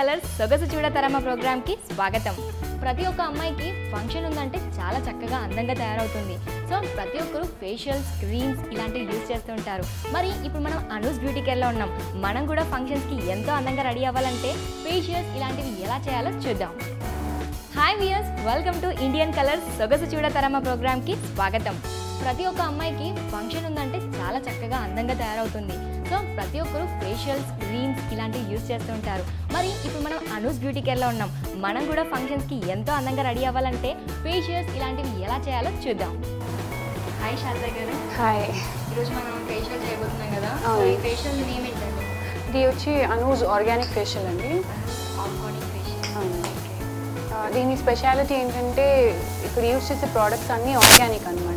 Colours సొగసు చూడతరమ ప్రోగ్రామ్కి స్వాగతం ప్రతి ఒక్క అమ్మాయికి ఫంక్షన్ ఉందంటే చాలా చక్కగా అందంగా తయారవుతుంది సో ప్రతి ఒక్కరు ఫేషియల్స్ క్రీమ్స్ ఇలాంటివి యూజ్ చేస్తూ ఉంటారు మరి ఇప్పుడు మనం అనూస్ బ్యూటీ కేర్లో ఉన్నాం మనం కూడా ఫంక్షన్స్కి ఎంతో అందంగా రెడీ అవ్వాలంటే ఫేషియల్స్ ఇలాంటివి ఎలా చేయాలో చూద్దాం hi viewers welcome to Indian colours సొగసు చూడతరమ ప్రోగ్రామ్కి స్వాగతం ప్రతి ఒక్క అమ్మాయికి ఫంక్షన్ ఉందంటే చాలా చక్కగా అందంగా తయారవుతుంది సో ప్రతి ఒక్కరు ఫేషియల్స్ క్రీమ్స్ ఇలాంటివి యూజ్ చేస్తూ ఉంటారు మరి ఇప్పుడు మనం అనూస్ బ్యూటీ కేర్లో ఉన్నాం మనం కూడా ఫంక్షన్స్కి ఎంతో అందంగా రెడీ అవ్వాలంటే ఫేషియల్స్ ఇలాంటివి ఎలా చేయాలో చూద్దాం హాయ్ శారద గారు హాయ్ ఈరోజు మనం ఫేషియల్ చేయబోతున్నాం కదా సో అవును. ఈ ఫేషియల్ నేమ్ ఏంటండి ఇది వచ్చి అనూజ్ ఆర్గానిక్ ఫేషియల్ అండి ఆర్గానిక్ ఫేషియల్ అవును. ఆ, దీని స్పెషాలిటీ ఏంటంటే ఇక్కడ యూజ్ చేసే ప్రోడక్ట్స్ అన్నీ ఆర్గానిక్ అనమాట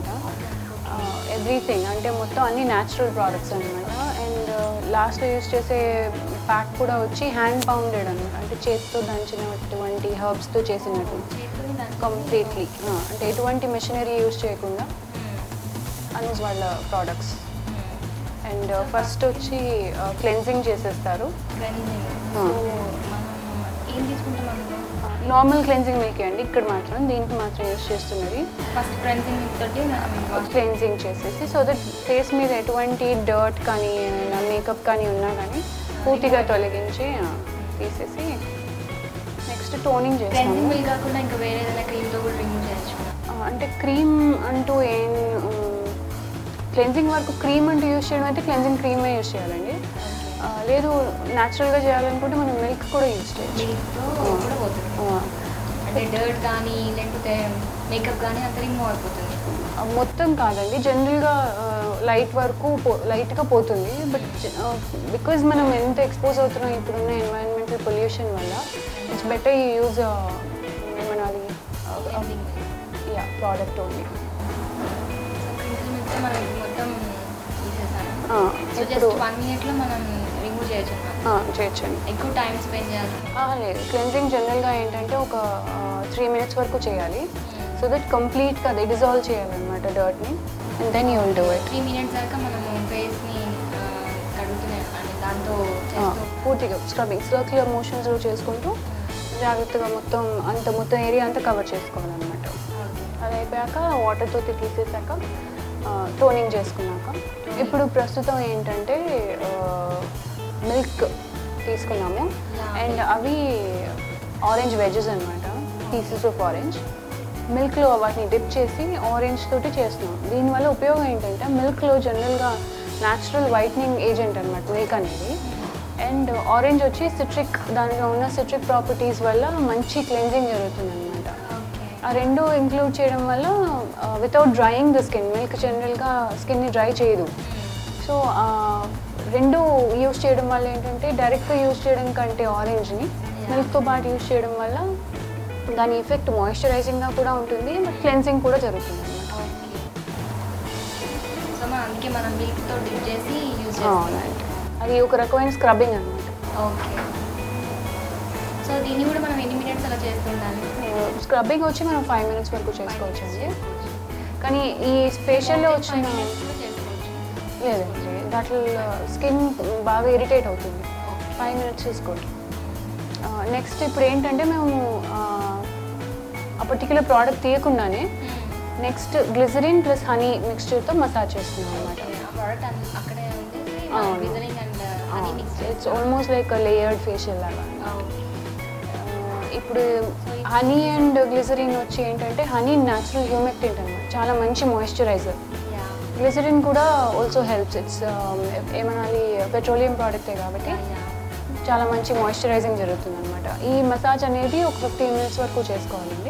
ఎవ్రీథింగ్ అంటే మొత్తం అన్ని న్యాచురల్ ప్రోడక్ట్స్ అనమాట అండ్ లాస్ట్లో యూజ్ చేసే ప్యాక్ కూడా వచ్చి హ్యాండ్ పౌండెడ్ అనమాట అంటే చేతితో దంచినటువంటి హర్బ్స్తో చేసినట్టు కంప్లీట్లీ అంటే ఎటువంటి మెషినరీ యూజ్ చేయకుండా అనూజ్ వాళ్ళ ప్రోడక్ట్స్ అండ్ ఫస్ట్ వచ్చి క్లెన్జింగ్ చేసేస్తారు క్లెన్జింగ్ సో మనం ఏం తీసుకుంటాం అందులో నార్మల్ క్లెన్జింగ్ మిల్క్ అండి ఇక్కడ మాత్రం దీనికి మాత్రం యూస్ చేస్తున్నది ఫస్ట్ క్లెన్జింగ్ తోటి మనం క్లెన్జింగ్ చేసేసి సో దట్ ఫేస్ మీద ఎటువంటి డర్ట్ కానీ మేకప్ కానీ ఉన్నా కానీ పూర్తిగా తొలగించి ఆ, తీసేసి నెక్స్ట్ టోనింగ్ క్లెన్జింగ్ చేస్తాము మిల్ కాకుండా ఇంకా వేరే ఏదైనా క్రీమ్తో కూడా రిమూవ్ చేయొచ్చు ఆ, అంటే క్రీమ్ అంటూ ఏం క్లెన్జింగ్ వరకు క్రీమ్ అంటూ యూస్ చేయడం అయితే క్లెన్జింగ్ క్రీమే యూస్ చేయాలండి ఆ, లేదు న్యాచురల్గా చేయాలనుకుంటే మనం మిల్క్ కూడా యూస్ చేయొచ్చు మిల్క్తో కూడా పోతుంది ఆ. అంటే డర్ట్ కానీ లేకపోతే మేకప్ కానీ అంత రిమూవ్ అయిపోతుంది ఆ, మొత్తం కాదండి జనరల్గా లైట్ వరకు పో లైట్గా పోతుంది బట్ బికాజ్ మనం ఎంత ఎక్స్పోజ్ అవుతున్నాం ఇప్పుడున్న ఎన్వైరన్మెంటల్ పొల్యూషన్ వల్ల ఇట్స్ బెటర్ యూ యూజ్ ఏమనాలి యా ప్రోడక్ట్ ఓన్లీ సో క్రీమ్స్ మిల్క్తో మనం ఇది మొత్తం తీసేసాను సో ఇప్పుడు జస్ట్ వన్ మినిట్లో మనం రిమూవ్ చేయొచ్చు అన్నమాట ఆ, చేయొచ్చండి ఎక్కువ టైం స్పెండ్ చేయాలి ఆ, లేదు క్లెన్జింగ్ జనరల్గా ఏంటంటే ఒక త్రీ మినిట్స్ వరకు చేయాలి సో దట్ కంప్లీట్గా అది డిజాల్వ్ చేయాలన్నమాట డర్ట్ని and then you will do it three minutes దాకా మనము ఫేస్ని కడుగుతూనే అంటే దాంతో ఆ, చేస్తూ పూర్తిగా స్క్రబ్బింగ్ సర్క్యులర్ మోషన్స్లో చేసుకుంటూ జాగ్రత్తగా మొత్తం అంత మొత్తం ఏరియా అంతా కవర్ చేసుకోవాలన్నమాట అది అయిపోయాక వాటర్తో తీసేసాక టోనింగ్ చేసుకున్నాక ఇప్పుడు ప్రస్తుతం ఏంటంటే మిల్క్ తీసుకున్నాము Yeah. అండ్ అవి ఆరెంజ్ వెజెస్ అనమాట పీసెస్ ఆఫ్ ఆరెంజ్ మిల్క్లో వాటిని డిప్ చేసి ఆరెంజ్ తోటి చేస్తున్నాం దీనివల్ల ఉపయోగం ఏంటంటే మిల్క్లో జనరల్గా న్యాచురల్ వైట్నింగ్ ఏజెంట్ అనమాట మిల్క్ అనేది అండ్ ఆరెంజ్ వచ్చి సిట్రిక్ దానిలో ఉన్న సిట్రిక్ ప్రాపర్టీస్ వల్ల మంచి క్లెన్జింగ్ జరుగుతుంది అనమాట ఆ రెండు ఇంక్లూడ్ చేయడం వల్ల without drying the skin milk జనరల్గా స్కిన్ని డ్రై చేయదు సో రెండు యూస్ చేయడం వల్ల ఏంటంటే డైరెక్ట్గా యూస్ చేయడం కంటే ఆరెంజ్ని మిల్క్తో పాటు యూస్ చేయడం వల్ల దాని ఎఫెక్ట్ మాయిశ్చరైజింగ్గా కూడా ఉంటుంది బట్ క్లెన్సింగ్ కూడా జరుగుతుంది అనమాట ఓకే సో మనం అందుకే మనం మిల్క్తో డిప్ చేసి యూజ్ చేస్తాం అవునండి అది ఒక రకమైన స్క్రబ్బింగ్ అనమాట ఓకే సో దీన్ని కూడా మనం ఎన్ని మినిట్స్ అలా చేస్తుండాలి స్క్రబ్బింగ్ వచ్చి మనం ఫైవ్ మినిట్స్ వరకు చేసుకోవచ్చు అండి కానీ ఈ ఫేషియల్లో వచ్చిన చేసుకోవచ్చు లేదండి దాంట్లో స్కిన్ బాగా ఇరిటేట్ అవుతుంది ఫైవ్ మినిట్స్ తీసుకోండి నెక్స్ట్ ఇప్పుడు ఏంటంటే మేము ఆ, ఆ పర్టికులర్ ప్రోడక్ట్ తీయకుండానే నెక్స్ట్ గ్లిజరిన్ ప్లస్ హనీ మిక్స్చర్తో మసాజ్ చేస్తున్నాం అనమాట ప్రోడక్ట్ అక్కడే ఉంది అవును. Glycerin and honey mix it's almost like layered facial లాగా ఆ, ఇప్పుడు హనీ అండ్ గ్లిజరిన్ వచ్చి ఏంటంటే హనీ న్యాచురల్ హ్యూమెక్టెంట్ అనమాట చాలా మంచి మాయిశ్చరైజర్ గ్లిజరిన్ కూడా ఆల్సో హెల్ప్స్ ఇట్స్ ఏమనాలి పెట్రోలియం ప్రోడక్టే కాబట్టి చాలా మంచి మాయిశ్చరైజింగ్ జరుగుతుంది అనమాట ఈ మసాజ్ అనేది ఒక ఫిఫ్టీన్ మినిట్స్ వరకు చేసుకోవాలండి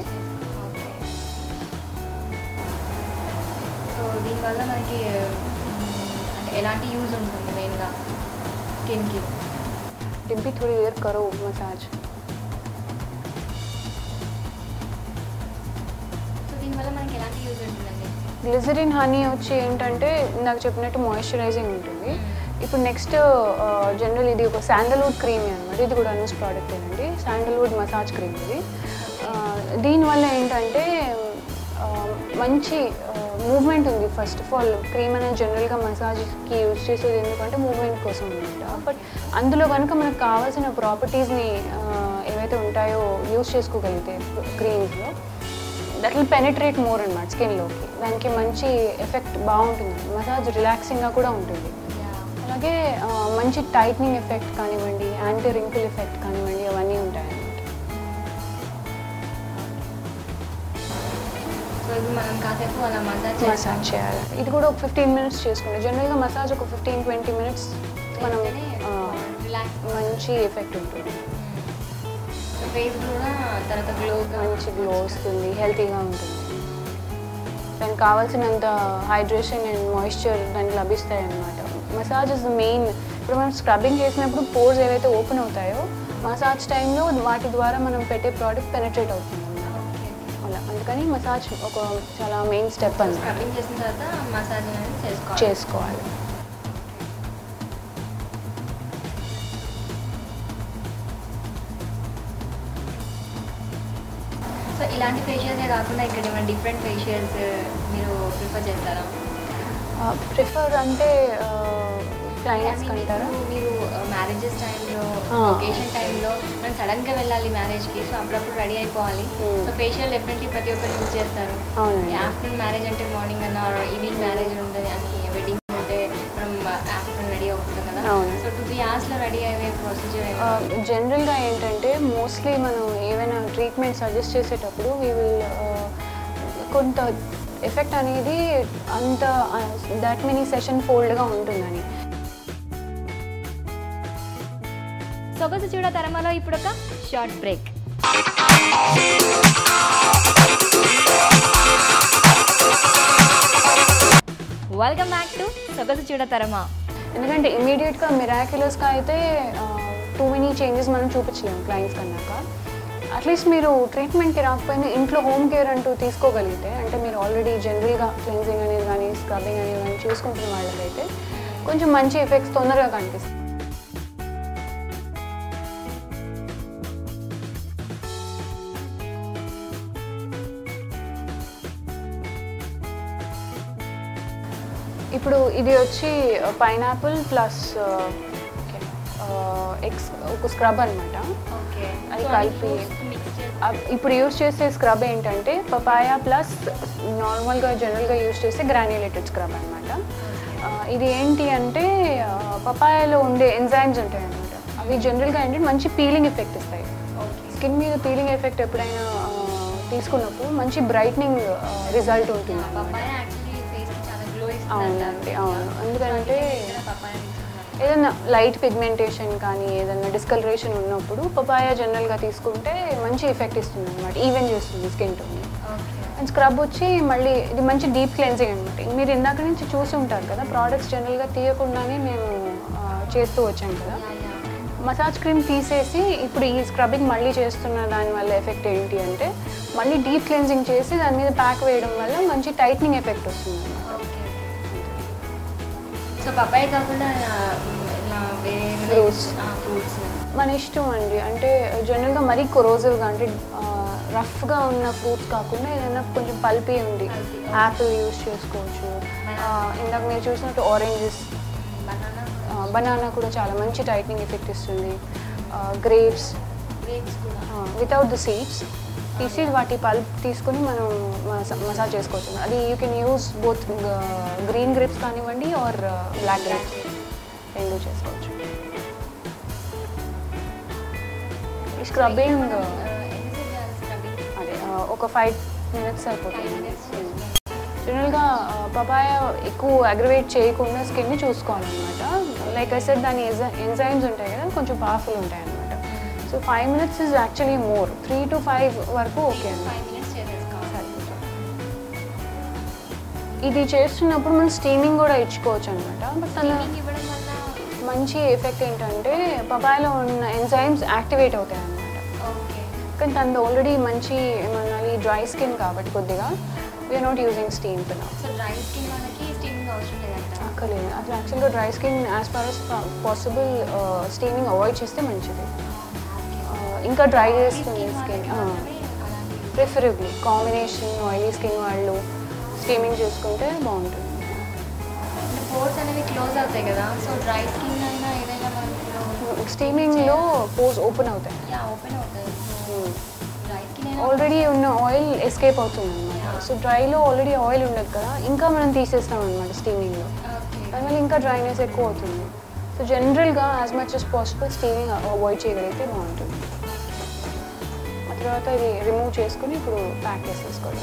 సో దీనివల్ల మనకి మ్, అంటే ఎలాంటి యూజ్ ఉంటుంది మెయిన్గా స్కిన్కి టింపి థోड़ी देर करो మసాజ్ సో దీనివల్ల మనకి ఎలాంటి యూజ్ ఉంటుందండి గ్లిజరిన్ హనీ వచ్చి ఏంటంటే నాకు చెప్పినట్టు మాయిశ్చరైజింగ్ ఉంటుంది ఇప్పుడు నెక్స్ట్ జనరల్ ఇది ఒక శాండల్వుడ్ క్రీమ్ అనమాట ఇది కూడా అనూస్ ప్రోడక్ట్ ఏనండి శాండల్వుడ్ మసాజ్ క్రీమ్ ఇది ఆ, దీనివల్ల ఏంటంటే ఆ, మంచి మూవ్మెంట్ ఉంది ఫస్ట్ ఆఫ్ ఆల్ క్రీమ్ అనేది జనరల్గా మసాజ్కి యూజ్ చేసేది ఎందుకంటే మూవ్మెంట్ కోసం అనమాట బట్ అందులో కనుక మనకు కావాల్సిన ప్రాపర్టీస్ని ఏవైతే ఉంటాయో యూస్ చేసుకోగలిగితే క్రీమ్స్లో దట్ విల్ పెనిట్రేట్ మోర్ అనమాట స్కిన్లోకి దానికి మంచి ఎఫెక్ట్ బాగుంటుంది మసాజ్ రిలాక్సింగ్గా కూడా ఉంటుంది అలాగే ఆ, మంచి టైట్నింగ్ ఎఫెక్ట్ కానివ్వండి యాంటీ రింకిల్ ఎఫెక్ట్ కానివ్వండి అవన్నీ ఉంటాయి అన్నమాట సో ఇది మనం కాసేపు అలా మసాజ్ మసాజ్ చేయాలి ఇది కూడా ఒక ఫిఫ్టీన్ మినిట్స్ చేసుకుంటాం జనరల్గా మసాజ్ ఒక ఫిఫ్టీన్ ట్వంటీ మినిట్స్ మనం ఆ, రిలాక్స్ మంచి ఎఫెక్ట్ ఉంటుంది ఫేస్ కూడా తర్వాత గ్లోగా మంచి గ్లో వస్తుంది హెల్తీగా ఉంటుంది దానికి కావాల్సినంత హైడ్రేషన్ అండ్ మాయిశ్చర్ దానికి లభిస్తాయి అన్నమాట మసాజ్ ఇస్ ద మెయిన్ ఇప్పుడు మనం స్క్రబ్బింగ్ చేసినప్పుడు పోర్స్ ఏవైతే ఓపెన్ అవుతాయో మసాజ్ టైంలో వాటి ద్వారా మనం పెట్టే ప్రోడక్ట్ పెనట్రేట్ అవుతుంది అన్నమాట అలా అందుకని మసాజ్ ఒక చాలా మెయిన్ స్టెప్ అన్నమాట స్క్రబ్బింగ్ చేసిన తర్వాత మసాజ్ అనేది చేసుకోవాలి చేసుకోవాలి సో ఇలాంటి ఫేషియల్సే కాకుండా ఇక్కడ ఏమైనా డిఫరెంట్ ఫేషియల్స్ మీరు ప్రిఫర్ చేస్తారా ప్రిఫర్ అంటే I క్లయింట్స్ mean, అంటారా ఇప్పుడు మీరు మ్యారేజెస్ టైంలో Ah. ఒకేషన్ టైంలో మనం సడన్గా వెళ్ళాలి మ్యారేజ్కి సో అప్పుడప్పుడు రెడీ అయిపోవాలి Hmm. సో ఫేషియల్ డెఫినెట్లీ ప్రతి ఒక్కరు యూజ్ చేస్తారు అవునండి ఆఫ్టర్నూన్ మ్యారేజ్ అంటే మార్నింగ్ అన్న ఈవినింగ్ మ్యారేజ్ ఉంటుంది అని వెడ్డింగ్ ఉంటే మనం ఆఫ్టర్నూన్ రెడీ అవుతుంది కదా అవును. సో టూ త్రీ అవర్స్లో రెడీ అయ్యే ప్రొసీజర్ జనరల్గా ఏంటంటే మోస్ట్లీ మనం ఏమైనా ట్రీట్మెంట్ సజెస్ట్ చేసేటప్పుడు వీ విల్ కొంత ఎఫెక్ట్ అనేది అంత దాట్ మెనీ సెషన్ ఫోల్డ్గా ఉంటుందని సొగసు చూడ తరమలో ఇప్పుడు ఒక short break welcome back to Sogasu Chooda తరమా ఎందుకంటే ఇమీడియట్గా మిరాక్యులస్గా అయితే టూ మెనీ చేంజెస్ మనం చూపించలేము క్లయింట్స్ కన్నాక అట్లీస్ట్ మీరు ట్రీట్మెంట్కి రాకపోయినా ఇంట్లో హోమ్ కేర్ అంటూ తీసుకోగలిగితే అంటే మీరు ఆల్రెడీ జనరల్గా క్లెన్జింగ్ అనేది కానీ స్క్రబ్బింగ్ అనేది కానీ చూసుకుంటున్న వాళ్ళకైతే కొంచెం మంచి ఎఫెక్ట్స్ తొందరగా కనిపిస్తాయి ఇప్పుడు ఇది వచ్చి పైనాపిల్ ప్లస్ ఎక్స్ ఒక స్క్రబ్ అనమాట ఓకే అది కలిపి ఇప్పుడు యూస్ చేసే స్క్రబ్ ఏంటంటే పపాయా ప్లస్ నార్మల్గా జనరల్గా యూస్ చేసే గ్రాన్యులేటెడ్ స్క్రబ్ అనమాట ఇది ఏంటి అంటే పపాయాలో ఉండే ఎంజైమ్స్ ఉంటాయి అనమాట అవి జనరల్గా ఏంటంటే మంచి పీలింగ్ ఎఫెక్ట్ ఇస్తాయి స్కిన్ మీద పీలింగ్ ఎఫెక్ట్ ఎప్పుడైనా ఆ, తీసుకున్నప్పుడు మంచి బ్రైట్నింగ్ రిజల్ట్ ఉంటుంది అన్నమాట పప్పాయ యాక్చువల్లీ ఫేస్ చాలా గ్లో అవునండి అవును ఎందుకంటే పప్పాయ ఏదైనా లైట్ పిగ్మెంటేషన్ కానీ ఏదైనా డిస్కలరేషన్ ఉన్నప్పుడు పపాయ జనరల్గా తీసుకుంటే మంచి ఎఫెక్ట్ ఇస్తుంది అనమాట ఈవెన్ చేస్తుంది skin tone okay and scrub వచ్చి మళ్ళీ ఇది మంచి డీప్ క్లెన్జింగ్ అనమాట మీరు ఇందాక నుంచి చూసి ఉంటారు కదా ప్రోడక్ట్స్ జనరల్గా తీయకుండానే మేము ఆ, చేస్తూ వచ్చాం కదా మసాజ్ క్రీమ్ తీసేసి ఇప్పుడు ఈ స్క్రబ్బింగ్ మళ్ళీ చేస్తున్న దాని వల్ల ఎఫెక్ట్ ఏంటి అంటే మళ్ళీ డీప్ క్లెన్జింగ్ చేసి దాని మీద ప్యాక్ వేయడం వల్ల మంచి టైట్నింగ్ ఎఫెక్ట్ వస్తుంది అన్నమాట. ఓకే సో పప్పాయ కాకుండా ఆ, ఇలా వేరే Fruits. ఫ్రూట్స్ మన ఇష్టం అండి అంటే జనరల్గా మరీ కొరోజివ్గా అంటే రఫ్గా ఉన్న ఫ్రూట్స్ కాకుండా ఏదైనా కొంచెం పల్పీ ఉంది Pulpy, okay. యాపిల్ యూస్ చేసుకోవచ్చు ఆ, ఇందాక మీరు చూసినట్టు ఆరెంజెస్ బనానా బనానా కూడా చాలా మంచి టైట్నింగ్ ఎఫెక్ట్ ఇస్తుంది గ్రేప్స్ గ్రేప్స్ కూడా వితౌట్ ద సీడ్స్ తీసి వాటి పల్ప్ తీసుకుని మనం మసాజ్ చేసుకోవచ్చు అది you can use both green grapes కానివ్వండి ఆర్ బ్లాక్ గ్రేప్స్ రెండు చేసుకోవచ్చు స్క్రబ్బింగ్ అదే ఆ, ఒక ఫైవ్ మినిట్స్ సరిపోతుంది జనరల్గా పపాయ ఎక్కువ అగ్రవేట్ చేయకుండా స్కిన్ని చూసుకోవాలన్నమాట లైక్ ఐ సెడ్ దాని ఎంజైమ్స్ ఉంటాయి కదా కొంచెం పవర్ఫుల్ ఉంటాయి అనమాట so five minutes is actually more three to five వరకు ఓకే అన్నమాట ఫైవ్ మినిట్స్ చేసేసుకోవాలి ఇది చేస్తున్నప్పుడు మనం స్టీమింగ్ కూడా ఇచ్చుకోవచ్చు అనమాట బట్ తన Steaming ఇవ్వడం వల్ల మంచి ఎఫెక్ట్ ఏంటంటే పపాయలో ఉన్న ఎంజైమ్స్ యాక్టివేట్ అవుతాయి అనమాట ఓకే కానీ తనది ఆల్రెడీ మంచి ఏమనాలి డ్రై స్కిన్ కాబట్టి కొద్దిగా we are not using steam for now so dry skin వాళ్ళకి స్టీమింగ్ అవసరం లేదంట అక్కర్లేదు అసలు యాక్చువల్గా dry skin as far as possible steaming avoid చేస్తే మంచిది ఆ, ఇంకా డ్రై చేస్తుంది skin preferable combination oily skin వాళ్ళు స్టీమింగ్ చేసుకుంటే బాగుంటుంది అంటే పోర్స్ అనేవి క్లోజ్ అవుతాయి కదా సో డ్రై స్కిన్ అయినా ఏదైనా మనం ఇప్పుడు స్టీమింగ్లో పోర్స్ ఓపెన్ అవుతాయి యా ఓపెన్ అవుతుంది ఆల్రెడీ ఉన్న ఆయిల్ ఎస్కేప్ అవుతుంది అనమాట సో డ్రైలో ఆల్రెడీ ఆయిల్ ఉండదు కదా ఇంకా మనం తీసేస్తాం అనమాట స్టీమింగ్లో ఓకే దానివల్ల ఇంకా డ్రైనెస్ ఎక్కువ అవుతుంది సో జనరల్గా as much as possible steaming avoid చేయగలిగితే బాగుంటుంది ఆ తర్వాత ఇది రిమూవ్ చేసుకుని ఇప్పుడు ప్యాక్ చేసేసుకోవడం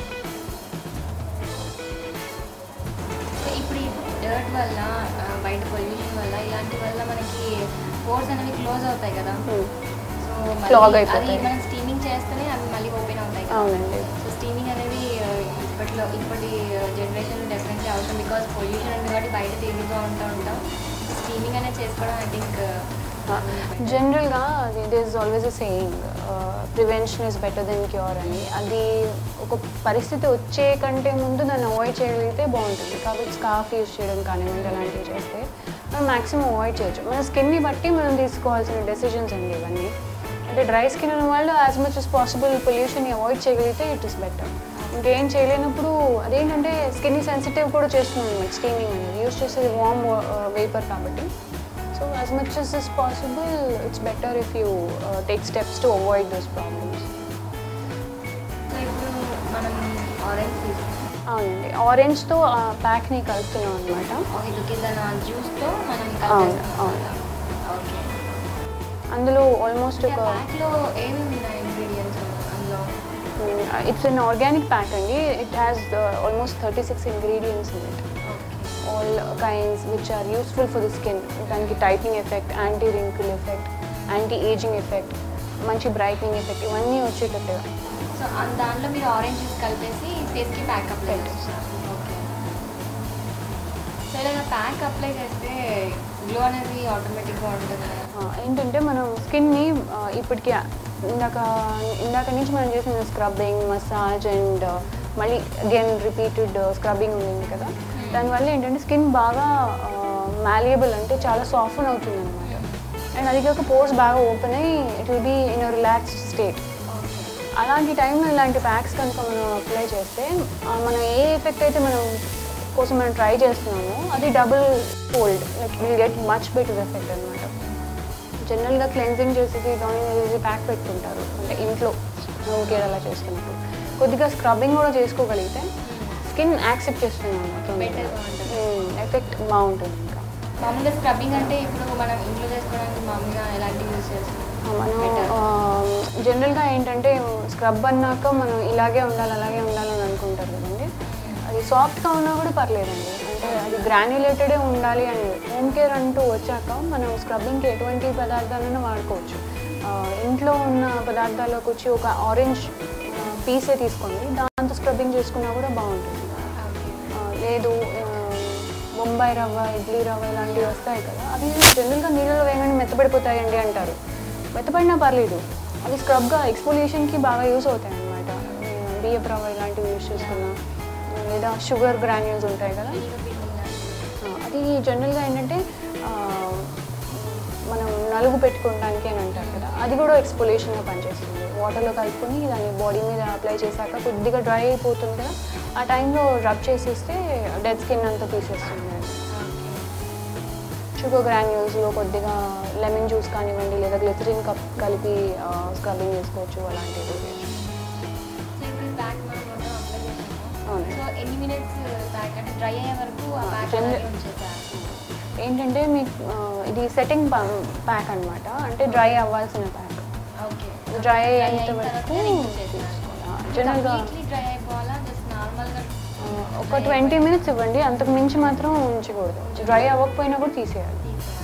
సో ఇప్పుడు ఈ డర్ట్ వల్ల ఆ, బయట పొల్యూషన్ వల్ల ఇలాంటి వల్ల మనకి పోర్స్ అనేవి క్లోజ్ అవుతాయి కదా సో మళ్ళీ Clog అది అయిపోతాయి. మనం స్టీమింగ్ చేస్తేనే అవి మళ్ళీ ఓపెన్ అవుతాయి కదా అవునండి సో స్టీమింగ్ అనేది ఆ, ఇప్పట్లో ఇప్పటి జనరేషన్ డెఫినెట్లీ అవసరం బికాస్ పొల్యూషన్ ఉంది కాబట్టి బయట తిరుగుతూ ఉంటూ ఉంటాం స్టీమింగ్ అనేది చేసుకోవడం ఐ థింక్ జనరల్గా అది this is always a saying prevention is better than cure అని అది ఒక పరిస్థితి వచ్చే కంటే ముందు దాన్ని అవాయిడ్ చేయగలిగితే బాగుంటుంది కాబట్టి స్కార్ఫ్ యూజ్ చేయడం కానివ్వండి అలాంటివి చేస్తే మనం మ్యాక్సిమం అవాయిడ్ చేయొచ్చు మన స్కిన్ని బట్టి మనం తీసుకోవాల్సిన డెసిషన్స్ అండి ఇవన్నీ అంటే డ్రై స్కిన్ ఉన్న వాళ్ళు యాజ్ మచ్ as పాసిబుల్ పొల్యూషన్ని అవాయిడ్ చేయగలిగితే ఇట్ ఇస్ బెటర్ ఇంకేం చేయలేనప్పుడు అదేంటంటే స్కిన్ సెన్సిటివ్ కూడా చేస్తున్నాం అనమాట స్టీమింగ్ అనేది యూస్ చేసేది వామ్ వేపర్ కాబట్టి so as much as is possible it's better if you uh, take steps to avoid those problems so ఇప్పుడు మనం ఆరెంజ్ తీసుకుంటాం అవునండి ఆరెంజ్తో ఆ ప్యాక్ని కలుపుతున్నాం అనమాట ఓకే దుకిదన జ్యూస్తో మనం అవును, కలిపేస్తాం అవును. ఓకే అందులో ఆల్మోస్ట్ ఒక ప్యాక్లో ఏమేమి ఉన్నాయి ఇంగ్రీడియంట్స్ అందులో ఇట్స్ అన్ ఆర్గానిక్ ప్యాక్ అండి it has almost thirty six ingredients in it all kinds which are useful for the skin దానికి tightening effect anti wrinkle effect anti ageing effect మంచి brightening effect ఇవన్నీ వచ్చేటట్టుగా so దాంట్లో మీరు orange juice కలిపేసి ఫేస్కి pack apply చేస్తారు okay so ఇలా ప్యాక్ అప్లై చేస్తే గ్లో అనేది ఆటోమేటిక్గా ఉంటుంది కదా ఆ, ఏంటంటే మనం స్కిన్ని ఇప్పటికి ఇందాక ఇందాక నుంచి మనం చేసిన స్క్రబ్బింగ్ మసాజ్ అండ్ మళ్ళీ అగైన్ రిపీటెడ్ స్క్రబ్బింగ్ ఉంది కదా దానివల్ల ఏంటంటే స్కిన్ బాగా మ్యాలియబుల్ అంటే చాలా సాఫ్ట్ అవుతుంది అనమాట అండ్ అది కాక పోర్స్ బాగా ఓపెన్ అయ్యి it will be in relaxed state అలాంటి టైంలో ఇలాంటి ప్యాక్స్ కనుక మనం అప్లై చేస్తే ఆ, మనం ఏ ఎఫెక్ట్ అయితే మనం కోసం మనం ట్రై చేస్తున్నామో అది double fold like will get much better effect అనమాట జనరల్గా క్లెన్జింగ్ చేసేసి గానింగ్ చేసేసి ప్యాక్ పెట్టుకుంటారు అంటే ఇంట్లో హోమ్ కేర్ అలా చేసుకున్నప్పుడు కొద్దిగా స్క్రబ్బింగ్ కూడా చేసుకోగలిగితే స్కిన్ యాక్సెప్ట్ చేస్తున్నాం Better గా ఉంటుంది. ఎఫెక్ట్ బాగుంటుంది ఇంకా మామూలుగా స్క్రబ్బింగ్ అంటే ఇప్పుడు మనం ఇంట్లో చేసుకోవడానికి మామూలుగా ఎలాంటివి యూజ్ చేస్తాం మనం Better. జనరల్గా ఏంటంటే స్క్రబ్ అన్నాక మనం ఇలాగే ఉండాలి అలాగే ఉండాలని అనుకుంటారు కదండి అది సాఫ్ట్గా ఉన్నా కూడా పర్లేదండి అంటే అది గ్రాన్యులేటెడే ఉండాలి అని హోమ్ కేర్ అంటూ వచ్చాక మనం స్క్రబ్బింగ్కి ఎటువంటి పదార్థాలైనా వాడుకోవచ్చు ఆ, ఇంట్లో ఉన్న పదార్థాల్లోకి వచ్చి ఒక ఆరెంజ్ పీసే తీసుకోండి దాంతో స్క్రబ్బింగ్ చేసుకున్నా కూడా బాగుంటుంది ఆ, లేదు ఆ, బొంబాయి రవ్వ ఇడ్లీ రవ్వ ఇలాంటివి వస్తాయి కదా అవి జనరల్గా నీళ్ళలో వేయగానే మెత్తపడిపోతాయండి అంటారు మెత్తపడినా పర్లేదు అవి స్క్రబ్గా ఎక్స్పోలియేషన్కి బాగా యూస్ అవుతాయి అనమాట బియ్యపు రవ్వ ఇలాంటివి యూస్ చేసుకున్నా లేదా షుగర్ గ్రాన్యూల్స్ ఉంటాయి కదా ఆ, అది జనరల్గా ఏంటంటే ఆ, మనం నలుగు పెట్టుకోవడానికి అని అంటారు కదా అది కూడా ఎక్స్పోలేషన్గా పనిచేస్తుంది వాటర్లో కలుపుకొని దాన్ని బాడీ మీద అప్లై చేశాక కొద్దిగా డ్రై అయిపోతుంది కదా ఆ టైంలో రబ్ చేసేస్తే డెడ్ స్కిన్ అంతా తీసేస్తుంది షుగర్ గ్రాన్యూల్స్లో కొద్దిగా లెమన్ జ్యూస్ కానివ్వండి లేదా గ్లిసరిన్ కప్ కలిపి స్క్రబ్బింగ్ చేసుకోవచ్చు అలాంటివి చేయొచ్చు. సో ఇప్పుడు ప్యాక్ మనం మొత్తం అప్లై చేసాము అవును. సో ఎన్ని మినిట్స్ ప్యాక్ అంటే డ్రై అయ్యే వరకు ఆ ఆ, ప్యాక్ రెండు- అలాగే ఉంచేసారు ఏంటంటే మీకు ఆ, ఇది సెట్టింగ్ ప్యాక్ అన్నమాట అంటే డ్రై అవ్వాల్సిన ప్యాక్ ఓకే డ్రై అయిన అయ్యేంత తర్వాత వరకు remove చేసేయాలి. జనరల్గా Completely డ్రై అయిపోవాలా జస్ట్ నార్మల్గా ఒక ట్వంటీ మినిట్స్ ఇవ్వండి అంతకు మించి మాత్రం ఉంచకూడదు డ్రై అవ్వకపోయినా కూడా తీసేయాలి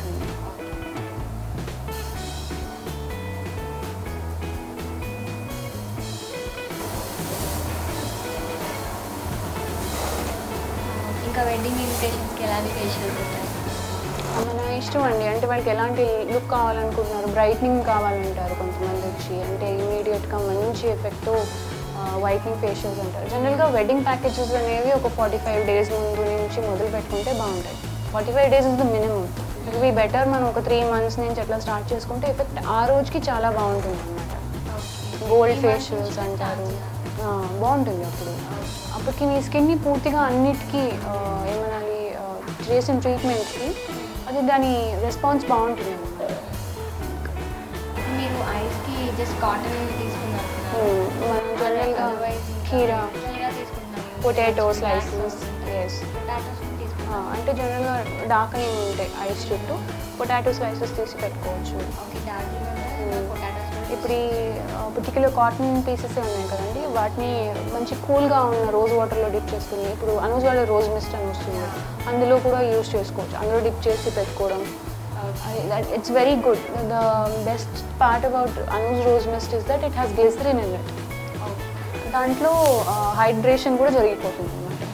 ఇంకా వెడ్డింగ్ ఇన్విటేషన్స్కి ఎలాంటి ఫేషియల్స్ ఉంటాయి మన ఇష్టం అండి అంటే వాళ్ళకి ఎలాంటి లుక్ కావాలనుకుంటున్నారు బ్రైట్నింగ్ కావాలంటారు కొంతమంది వచ్చి అంటే ఇమీడియట్గా మంచి ఎఫెక్ట్ వైట్నింగ్ ఫేషియల్స్ అంటారు జనరల్గా వెడ్డింగ్ ప్యాకేజెస్ అనేవి ఒక ఫార్టీ ఫైవ్ డేస్ ముందు నుంచి మొదలు పెట్టుకుంటే బాగుంటాయి forty five days is the minimum ఇవి బెటర్ మనం ఒక త్రీ మంత్స్ నుంచి అట్లా స్టార్ట్ చేసుకుంటే ఎఫెక్ట్ ఆ రోజుకి చాలా బాగుంటుంది అనమాట గోల్డ్ ఫేషియల్స్ అంటారు ఆ, బాగుంటుంది అప్పుడు అప్పటికి మీ స్కిన్ని పూర్తిగా అన్నిటికీ ఆ, ఏమనాలి ఆ, చేసిన ట్రీట్మెంట్కి అది దాని రెస్పాన్స్ బాగుంటుంది అన్నమాట మీరు ఐస్కి జస్ట్ కాటన్ తీసుకున్నారు కదా మనం జనరల్గా కీరా కీరా తీసుకుంటున్నాం పొటాటో స్లైసెస్ ఎస్ పొటాటోస్ తీసుకుంటాం అంటే జనరల్గా డార్కనింగ్ ఉంటాయి ఐస్ చుట్టూ పొటాటో స్లైసెస్ తీసి పెట్టుకోవచ్చు ఓకే డార్కింగ్ పొటాటోస్ ఇప్పుడు ఈ పర్టికులర్ కాటన్ పీసెస్ ఉన్నాయి కదండి వాటిని మంచి కూల్గా ఉన్న రోజ్ వాటర్లో డిప్ చేసుకుని ఇప్పుడు అనూజ్ వాళ్ళ రోజ్ మిస్ట్ అని వస్తుంది అందులో కూడా యూస్ చేసుకోవచ్చు అందులో డిప్ చేసి పెట్టుకోవడం it's very good the best part about Anoos rose mist is that it has glycerin in it దాంట్లో హైడ్రేషన్ కూడా జరిగిపోతుంది అనమాట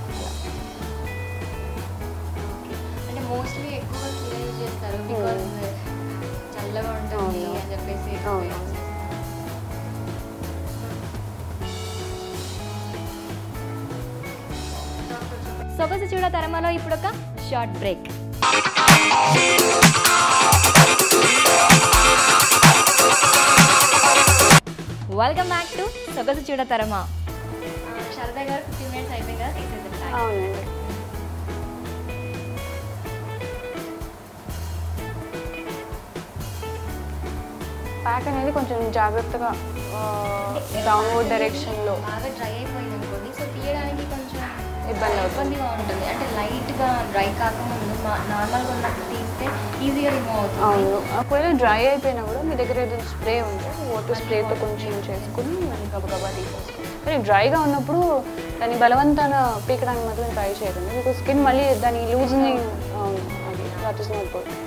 అంటే మోస్ట్లీ ఎక్కువగా కీరా యూజ్ చేస్తారు బికాజ్ చల్లగా ఉంటుంది అవును. అని చెప్పేసి ఎక్కువ అవును. use చేస్తారు. సొగసు చూడ తరమలో ఇప్పుడు ఒక short break welcome back to Sogasu Chooda తరమ Sharada గారు ఫిఫ్టీన్ మినిట్స్ అయిపోయింది కదా తీసేద్దాం అవునండి ప్యాక్ అనేది కొంచెం జాగ్రత్తగా డౌన్వర్డ్ డైరెక్షన్లో బాగా డ్రై అయిపోయింది అనుకోండి సో తీయడానికి కొంచెం ఇబ్బంది అవుతుంది. ఇబ్బందిగా ఉంటుంది అంటే లైట్గా డ్రై కాకముందు నార్మల్గా ఉన్నప్పుడు తీస్తే ఈజీగా రిమూవ్ అవుతుంది అవును ఒకవేళ డ్రై అయిపోయినా కూడా మీ దగ్గర ఏదైనా స్ప్రే ఉంటే వాటర్ స్ప్రేతో కొంచెం చేసుకుని మరి గబగబా తీసేసుకోండి కానీ డ్రైగా ఉన్నప్పుడు దాన్ని బలవంతాన పీకడానికి మాత్రం ట్రై చేయకండి బికాస్ స్కిన్ మళ్ళీ దాని లూజ్ని అది that is not good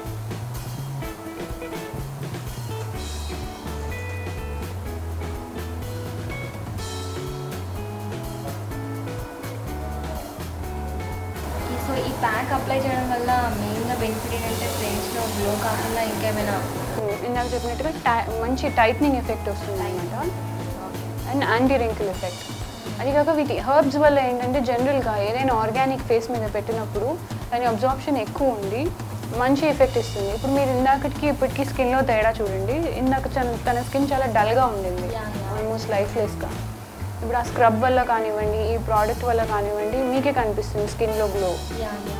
so ఈ ప్యాక్ అప్లై చేయడం వల్ల మెయిన్గా బెనిఫిట్ ఏంటంటే ఫేస్లో గ్లో కాకుండా ఇంకేమైనా ఇందాక చెప్పినట్టుగా టై- మంచి టైట్నింగ్ ఎఫెక్ట్ వస్తుంది అనమాట అండ్ యాంటీ రింకిల్ ఎఫెక్ట్ అది కాక వీటి హర్బ్స్ వల్ల ఏంటంటే జనరల్గా ఏదైనా ఆర్గానిక్ ఫేస్ మీద పెట్టినప్పుడు దాని అబ్జార్ప్షన్ ఎక్కువ ఉండి మంచి ఎఫెక్ట్ ఇస్తుంది ఇప్పుడు మీరు ఇందాకటికి ఇప్పటికీ స్కిన్లో తేడా చూడండి ఇందాక తన- తన స్కిన్ చాలా డల్గా ఉండింది Yeah, yeah. ఆల్మోస్ట్ లైఫ్లెస్గా ఇప్పుడు ఆ స్క్రబ్ వల్ల కానివ్వండి ఈ ప్రోడక్ట్ వల్ల కానివ్వండి మీకే కనిపిస్తుంది స్కిన్లో గ్లో యా యా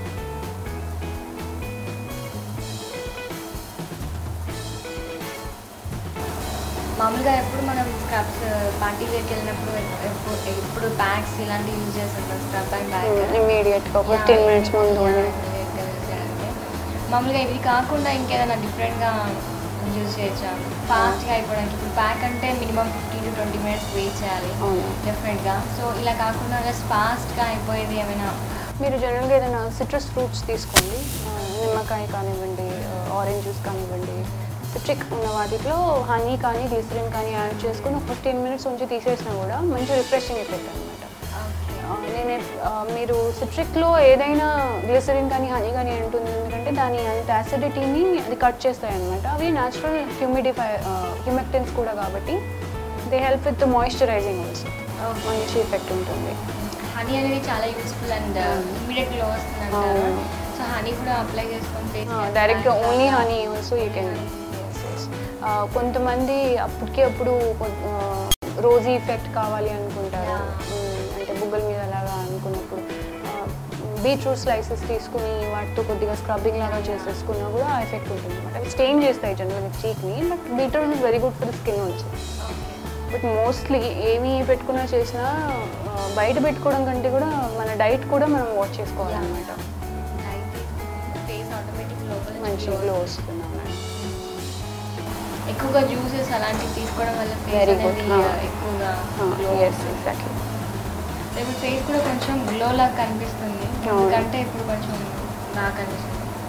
మామూలుగా ఎప్పుడు మనం స్క్రబ్స్ పార్టీ వేర్కి వెళ్ళినప్పుడు ఎప్పుడు ఎప్పుడు బ్యాగ్స్ ఇలాంటివి యూజ్ చేస్తుంటాం స్క్రబ్ అండ్ బ్యాగ్ ఇమీడియట్గా ఒక ఫిఫ్టీన్ మినిట్స్ ముందు మామూలుగా ఇది కాకుండా ఇంకేదైనా డిఫరెంట్గా యూజ్ చేయొచ్చా ఫాస్ట్గా అయిపోవడానికి ఇప్పుడు ప్యాక్ అంటే minimum fifteen to twenty minutes wait చేయాలి అవును. డెఫినెట్గా సో ఇలా కాకుండా జస్ట్ ఫాస్ట్గా అయిపోయేది ఏమైనా మీరు జనరల్గా ఏదైనా సిట్రస్ ఫ్రూట్స్ తీసుకోండి ఆ, నిమ్మకాయ కానివ్వండి ఆరెంజ్ జ్యూస్ కానివ్వండి సిట్రిక్ ఉన్న వాటిలో హనీ కానీ గ్లిసరిన్ కానీ యాడ్ చేసుకుని ఒక ఫిఫ్టీన్ మినిట్స్ ఉంచి తీసేసినా కూడా మంచి రిఫ్రెషింగ్ ఎఫెక్ట్ అనమాట నేను ఆ, మీరు సిట్రిక్లో ఏదైనా గ్లిసరిన్ కానీ హనీ కానీ ఉంటుంది ఎందుకంటే దాని అంత యాసిడిటీని అది కట్ చేస్తాయి అనమాట అవి న్యాచురల్ హ్యూమిడిఫై హ్యూమెక్టెన్స్ కూడా కాబట్టి they help with moisturising also మంచి ఎఫెక్ట్ ఉంటుంది హనీ అనేది చాలా యూస్ఫుల్ అండ్ ఇమీడియట్ గ్లో వస్తుంది అంటారు అవును. సో హనీ కూడా అప్లై చేసుకొని face కి డైరెక్ట్గా apply ఓన్లీ చేయాలి. హనీ ఆల్సో యూ కెన్ కొంతమంది అప్పటికి అప్పుడు రోజీ ఎఫెక్ట్ కావాలి అనుకుంటారు Yeah. మ్మ్, అంటే బుగ్గల మీద అలాగా అనుకున్నప్పుడు బీట్రూట్ స్లైసెస్ తీసుకుని వాటితో కొద్దిగా స్క్రబ్బింగ్ లాగా చేసేసుకున్నా కూడా ఆ ఎఫెక్ట్ ఉంటుంది అనమాట అవి స్టెయిన్ చేస్తాయి జనరల్గా చీక్ని but beetroot is very good for the skin also but mostly ఏమి పెట్టుకున్నా చేసినా ఆ, బయట పెట్టుకోవడం కంటే కూడా మన డైట్ కూడా మనం వాచ్ చేసుకోవాలన్నమాట ఫేస్ ఆటోమేటిక్ లోపల మంచి glow గ్లో వస్తుంది అన్నమాట ఎక్కువగా జ్యూసెస్ అలాంటివి తీసుకోవడం వల్ల ఫేస్ Very good. అనేది Ah. ఎక్కువగా glow ఎస్ ఎగ్జాక్ట్లీ ఇప్పుడు ఫేస్ కూడా కొంచెం గ్లో లాగా కనిపిస్తుంది అవును. ఎందుకంటే ఇప్పుడు కొంచెం బాగా కనిపిస్తుంది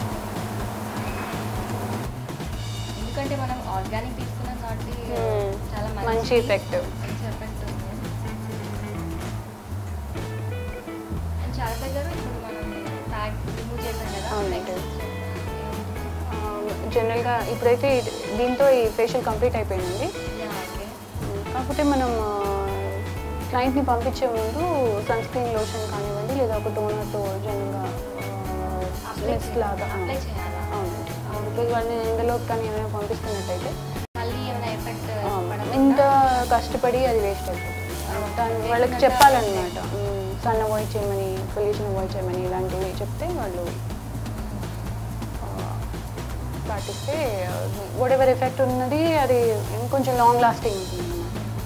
ఎందుకంటే మనం ఆర్గానిక్ తీసుకున్నాం కాబట్టి Hmm. చాలా మంచి effect. మంచి ఎఫెక్ట్ ఉంది అండ్ చాలా దగ్గర ఇప్పుడు మనం ప్యాక్ రిమూవ్ చేసాం కదా అవునండి. next జనరల్గా ఇప్పుడైతే ఇది- దీంతో ఈ ఫేషియల్ కంప్లీట్ అయిపోయిందండి Yeah, okay. కాకపోతే మనం క్లయింట్ని పంపించే ముందు సన్ స్క్రీన్ లోషన్ కానివ్వండి లేదా ఒక టోనర్తో జనరల్గా Apply మిస్ట్ లాగా ఆ, అప్లై చేయాలా అవునండి బికాజ్ వాళ్ళని ఎండలోకి కానీ ఏమైనా పంపిస్తున్నట్టయితే మళ్ళీ ఏమైనా ఎఫెక్ట్ ఆ, ఇంత కష్టపడి అది వేస్ట్ అయిపోతుంది దాని వాళ్ళకి చెప్పాలన్నమాట సన్ అవాయిడ్ చేయమని పొల్యూషన్ అవాయిడ్ చేయమని ఇలాంటివి చెప్తే వాళ్ళు ఆ, పాటిస్తే వాట్ ఎవర్ ఎఫెక్ట్ ఉన్నది అది ఇంకొంచెం లాంగ్ లాస్టింగ్ ఉంటుంది అన్నమాట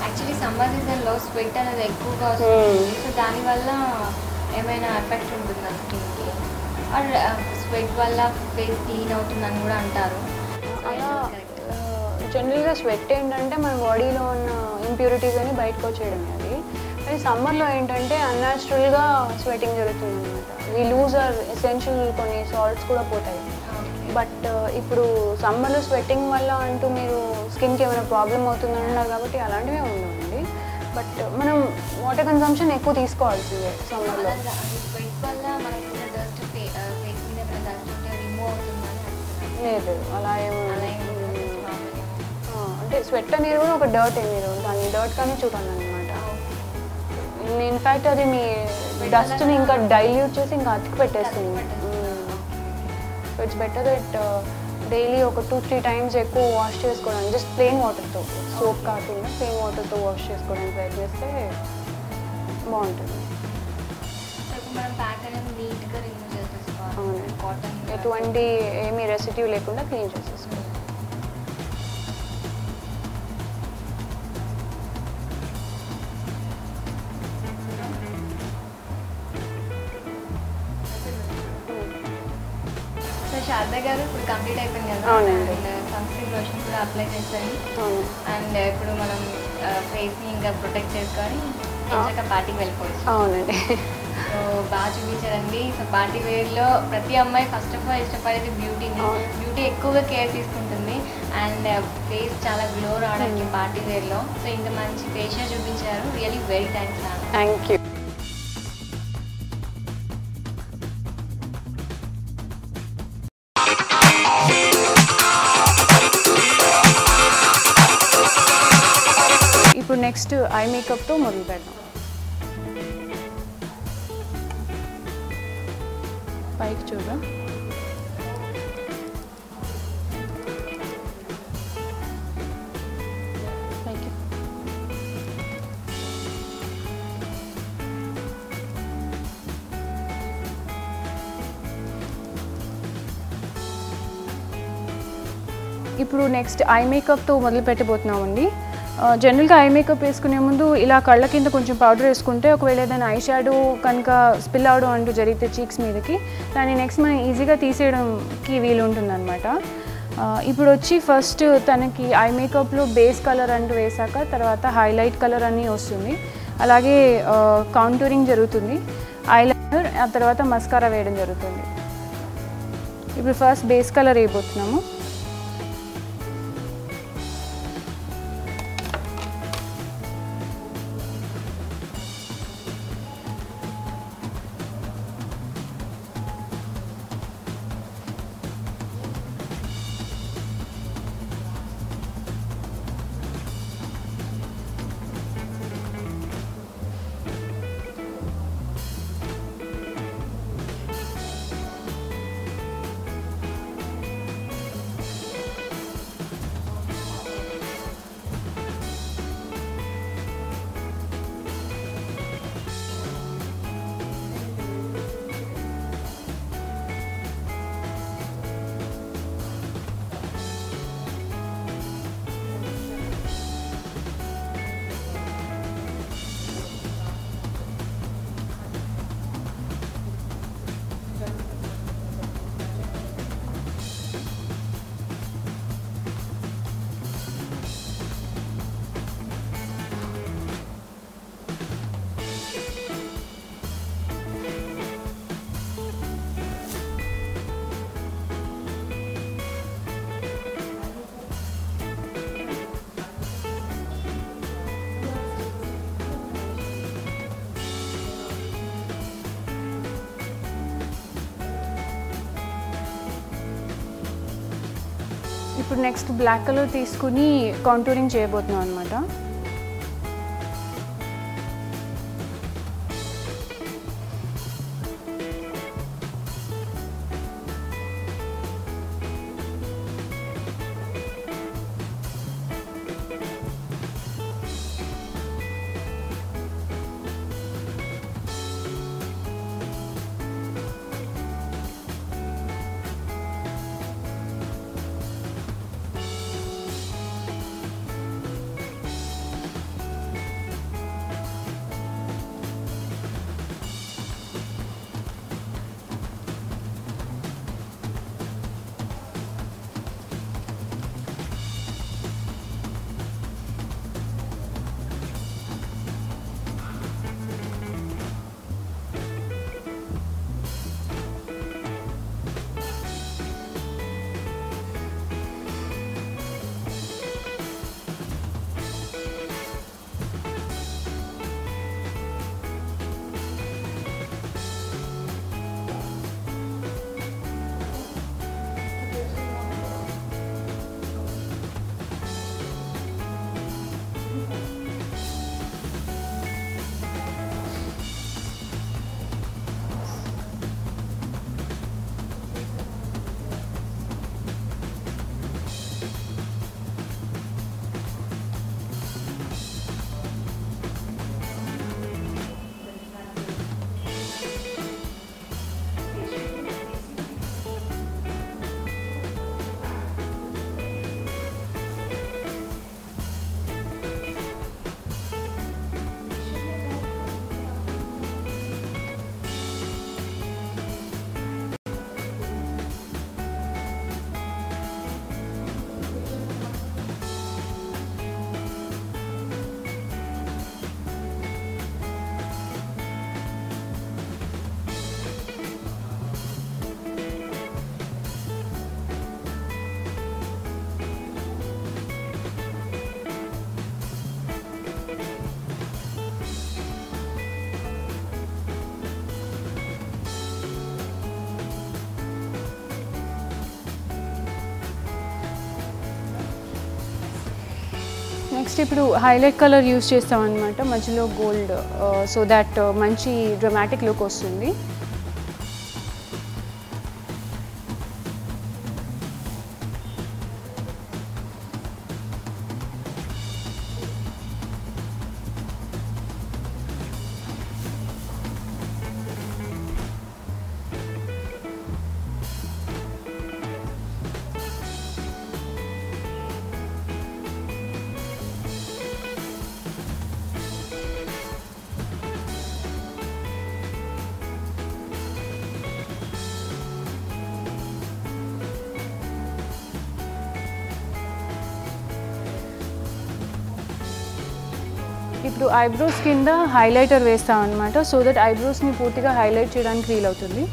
యాక్చువల్లీ సమ్మర్ సీజన్లో స్వెట్ అనేది ఎక్కువగా వస్తుంది సో దానివల్ల ఏమైనా ఎఫెక్ట్ ఉంటుందా స్కిన్కి ఆర్ స్వెట్ వల్ల ఫేస్ క్లీన్ అవుతుందని కూడా అంటారు అలా జనరల్గా స్వెట్ ఏంటంటే మన బాడీలో ఉన్న ఇంప్యూరిటీస్ అని బయటకు వచ్చేయడం అది కానీ సమ్మర్లో ఏంటంటే అన్యాచురల్గా స్వెటింగ్ జరుగుతుంది అనమాట వీ లూజ్ ఆర్ ఎసెన్షియల్ కొన్ని సాల్ట్స్ కూడా పోతాయి బట్ ఇప్పుడు సమ్మర్లో స్వెట్టింగ్ వల్ల అంటూ మీరు స్కిన్కి ఏమైనా ప్రాబ్లం అవుతుంది అన్నారు కాబట్టి అలాంటివే ఉండవండి బట్ మనం వాటర్ కన్సంప్షన్ ఎక్కువ తీసుకోవాల్సిందే సమ్మర్లో స్వెట్ వల్ల మనకు డస్ట్ ఫేస్ మీద డస్ట్ ఉంటే రిమూవ్ అవుతుందని అంటున్నారు లేదు అలా ఏమి అలా ఏమి ఉండదు, problem ఏమి ఉండదు. ఆ, అంటే స్వెట్ అనేది కూడా ఒక డర్ట్ మీరు దాన్ని డర్ట్ కానీ చూడాలి అనమాట ఇన్ఫ్యాక్ట్ అది మీ డస్ట్ని ఇంకా డైల్యూట్ చేసి ఇంకా అతికి పెట్టేస్తుంది so it's better that daily ఒక టూ త్రీ టైమ్స్ ఎక్కువ వాష్ చేసుకోవడానికి జస్ట్ ప్లెయిన్ వాటర్తో సోప్ కాకుండా ప్లెయిన్ వాటర్తో వాష్ చేసుకోవడానికి ప్రయత్నిస్తే బాగుంటుంది సో ఇప్పుడు మనం ప్యాక్ అనేది నీట్గా రిమూవ్ చేసేసుకోవాలి అవునండి. కాటన్ ఎటువంటి ఏమీ రెసిడ్యూ లేకుండా క్లీన్ చేసేసుకోవాలి సో శారద గారు ఇప్పుడు కంప్లీట్ అయిపోయింది కదా అవునండి. సన్ స్క్రీన్ లోషన్ కూడా అప్లై చేస్తాను అవును అండ్ ఇప్పుడు మనం ఫేస్ని ఇంకా ప్రొటెక్ట్ చేసుకొని ఇంకా పార్టీకి వెళ్ళిపోవచ్చు అవునండి సో బాగా చూపించారండి సో పార్టీ వేర్లో ప్రతి అమ్మాయి ఫస్ట్ ఆఫ్ ఆల్ ఇష్టపడేది బ్యూటీని అవును. బ్యూటీ ఎక్కువగా కేర్ తీసుకుంటుంది అండ్ ఫేస్ చాలా గ్లో రావడానికి Hmm. పార్టీ వేర్లో సో ఇంత మంచి ఫేషియల్ చూపించారు really very thanks ma'am thank you ఇప్పుడు నెక్స్ట్ ఐ మేకప్తో మొదలు పెడదాం పైకి చూద్దాం పైకి ఇప్పుడు నెక్స్ట్ ఐ మేకప్తో మొదలు పెట్టబోతున్నామండి ఆ, జనరల్గా ఐ మేకప్ వేసుకునే ముందు ఇలా కళ్ళ కింద కొంచెం పౌడర్ వేసుకుంటే ఒకవేళ ఏదైనా ఐ షాడో కనుక స్పిల్ అవడం అంటూ జరిగితే చీక్స్ మీదకి దాన్ని నెక్స్ట్ మనం ఈజీగా తీసేయడంకి వీలు ఉంటుందన్నమాట ఆ, ఇప్పుడు వచ్చి ఫస్ట్ తనకి ఐ మేకప్లో బేస్ కలర్ అంటూ వేసాక తర్వాత హైలైట్ కలర్ అని వస్తుంది అలాగే కాంటూరింగ్ జరుగుతుంది ఐలైనర్ ఆ తర్వాత మస్కారా వేయడం జరుగుతుంది ఇప్పుడు ఫస్ట్ బేస్ కలర్ వేయబోతున్నాము ఇప్పుడు నెక్స్ట్ బ్లాక్ కలర్ తీసుకుని కాంటూరింగ్ చేయబోతున్నాం అనమాట నెక్స్ట్ ఇప్పుడు హైలైట్ కలర్ యూస్ చేస్తాం అనమాట మధ్యలో గోల్డ్ సో దట్ మంచి డ్రమాటిక్ లుక్ వస్తుంది ఇప్పుడు ఐబ్రోస్ కింద హైలైటర్ వేస్తాం అనమాట సో దట్ ఐబ్రోస్ని పూర్తిగా హైలైట్ చేయడానికి వీల్ అవుతుంది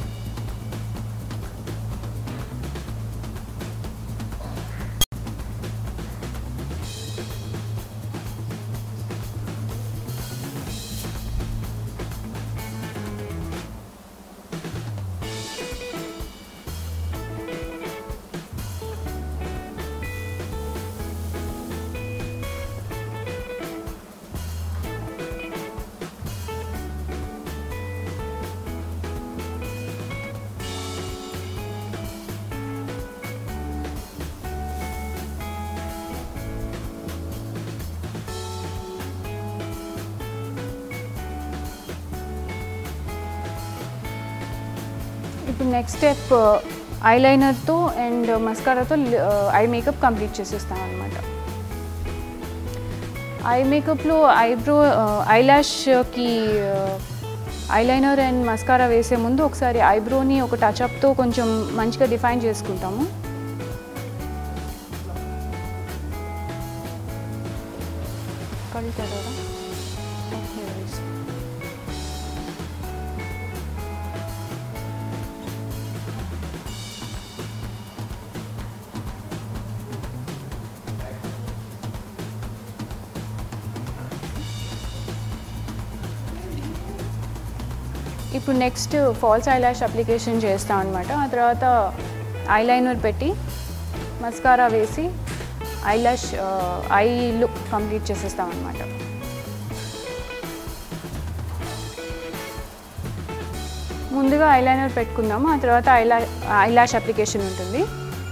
ఇప్పుడు నెక్స్ట్ స్టెప్ ఐలైనర్తో అండ్ మస్కారాతో ఐ మేకప్ కంప్లీట్ చేసేస్తాం అనమాట ఐ మేకప్లో ఐబ్రో ఐ ల్యాష్కి ఐలైనర్ అండ్ మస్కారా వేసే ముందు ఒకసారి ఐబ్రోని ఒక టచ్అప్తో కొంచెం మంచిగా డిఫైన్ చేసుకుంటాము కలుగుతారా ఓకే ఇప్పుడు నెక్స్ట్ ఫాల్స్ ఐలాష్ అప్లికేషన్ చేస్తాం అనమాట ఆ తర్వాత ఐలైనర్ పెట్టి మస్కారా వేసి ఐలాష్ ఐ లుక్ కంప్లీట్ చేసేస్తాం అనమాట ముందుగా ఐలైనర్ పెట్టుకుందాము ఆ తర్వాత ఐలా ఐలాష్ అప్లికేషన్ ఉంటుంది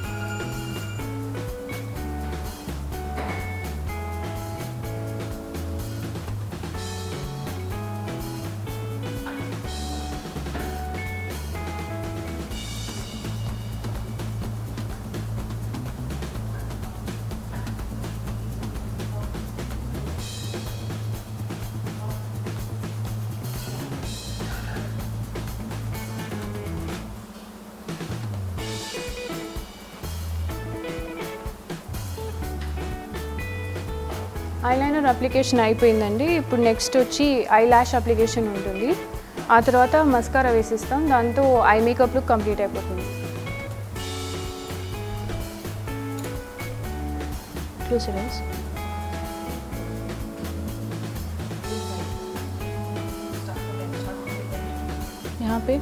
ఐలైనర్ అప్లికేషన్ అయిపోయిందండి ఇప్పుడు నెక్స్ట్ వచ్చి ఐ ల్యాష్ అప్లికేషన్ ఉంటుంది ఆ తర్వాత మస్కారా వేసిస్తాం దాంతో ఐ మేకప్ లుక్ కంప్లీట్ అయిపోతుంది Close your eyes. यहाँ पे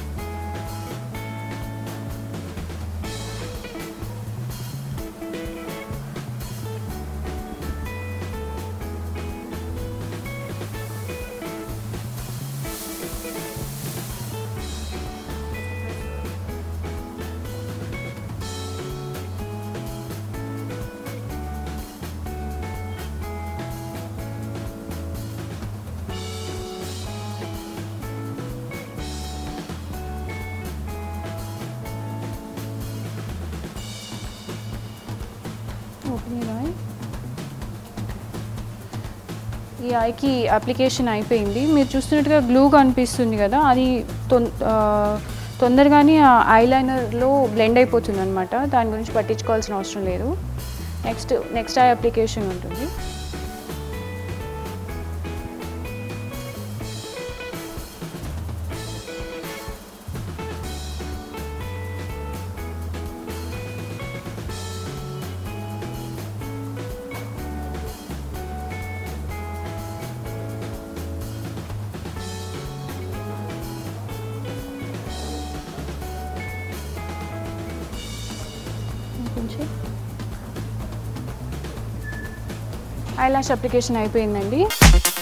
ఓపెన్ your eye. ఈ ఐకి అప్లికేషన్ అయిపోయింది మీరు చూస్తున్నట్టుగా గ్లూ కనిపిస్తుంది కదా అది తొం ఆ, తొందరగానే ఆ ఐలైనర్లో బ్లెండ్ అయిపోతుంది అనమాట దాని గురించి పట్టించుకోవాల్సిన అవసరం లేదు నెక్స్ట్ నెక్స్ట్ ఐ అప్లికేషన్ ఉంటుంది కొంచెం ఐ లాష్ అప్లికేషన్ అయిపోయిందండి